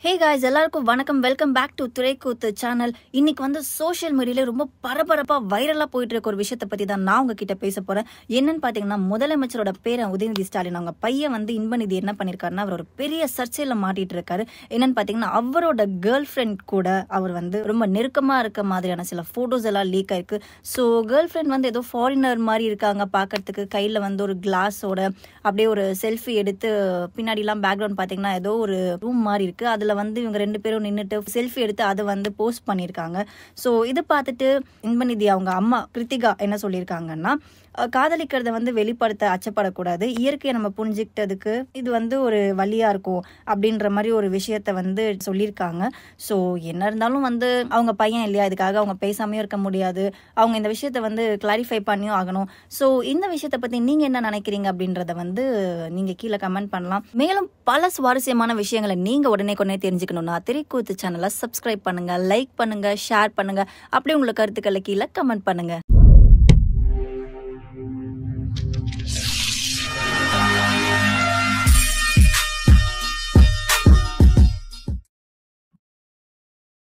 ஹே guys எல்லாருக்கும் வணக்கம் welcome back to துறைக்கூத்து சேனல் இன்னைக்கு வந்து சோஷியல் மீடியால ரொம்ப பரபரப்பா வைரலா போயிட்டு இருக்க ஒரு விஷயத்தை பத்தி தான் நான் உங்ககிட்ட பேச போறேன் என்னன்னு பாத்தீங்கன்னா முதலமைச்சரோட பேரன் உதயநிதி ஸ்டாலின் அவங்க பையன் வந்து இன்பநிதி என்ன பண்ணிருக்காருன்னா அவர் ஒரு பெரிய சர்ச்சையில மாட்டிட்டு இருக்காரு என்னன்னு பாத்தீங்கன்னா அவரோட கேர்ள் ஃப்ரெண்ட் கூட அவர் வந்து ரொம்ப நெருக்கமா இருக்க மாதிரியான சில போட்டோஸ் எல்லாம் லீக் ஆயிருக்கு ஸோ கேர்ள் ஃப்ரெண்ட் வந்து ஏதோ ஃபாரினர் மாதிரி இருக்காங்க பார்க்கறதுக்கு கையில வந்து ஒரு கிளாஸோட அப்படியே ஒரு செல்ஃபி எடுத்து பின்னாடிலாம் பேக்ரவுண்ட் பாத்தீங்கன்னா ஏதோ ஒரு ரூம் மாதிரி இருக்கு அதுல வந்து இவங்க ரெண்டு பேரும் நின்றுட்டு செல்ஃபி எடுத்து அதை வந்து போஸ்ட் பண்ணியிருக்காங்க ஸோ இதை பார்த்துட்டு இன்பநிதி அவங்க அம்மா கிருத்திகா என்ன சொல்லியிருக்காங்கன்னா அஹ், காதலிக்கிறத வந்து வெளிப்படுத்த அச்சப்படக்கூடாது இயற்கையை நம்ம புரிஞ்சுக்கிட்டதுக்கு இது வந்து ஒரு வழியா இருக்கும் அப்படின்ற மாதிரி ஒரு விஷயத்த வந்து சொல்லியிருக்காங்க ஸோ என்ன இருந்தாலும் வந்து அவங்க பையன் இல்லையா இதுக்காக அவங்க பேசாமையும் இருக்க முடியாது அவங்க இந்த விஷயத்த வந்து கிளாரிஃபை பண்ணியும் ஆகணும் ஸோ இந்த விஷயத்தை பத்தி நீங்க என்ன நினைக்கிறீங்க அப்படின்றத வந்து நீங்க கீழே கமெண்ட் பண்ணலாம் மேலும் பல சுவாரஸ்யமான விஷயங்களை நீங்க உடனே கொண்டே தெரிஞ்சுக்கணும்னா திரைக்கூத்து சேனலை சப்ஸ்கிரைப் பண்ணுங்க லைக் பண்ணுங்க ஷேர் பண்ணுங்க அப்படியே உங்களை கருத்துக்களை கீழே கமெண்ட் பண்ணுங்க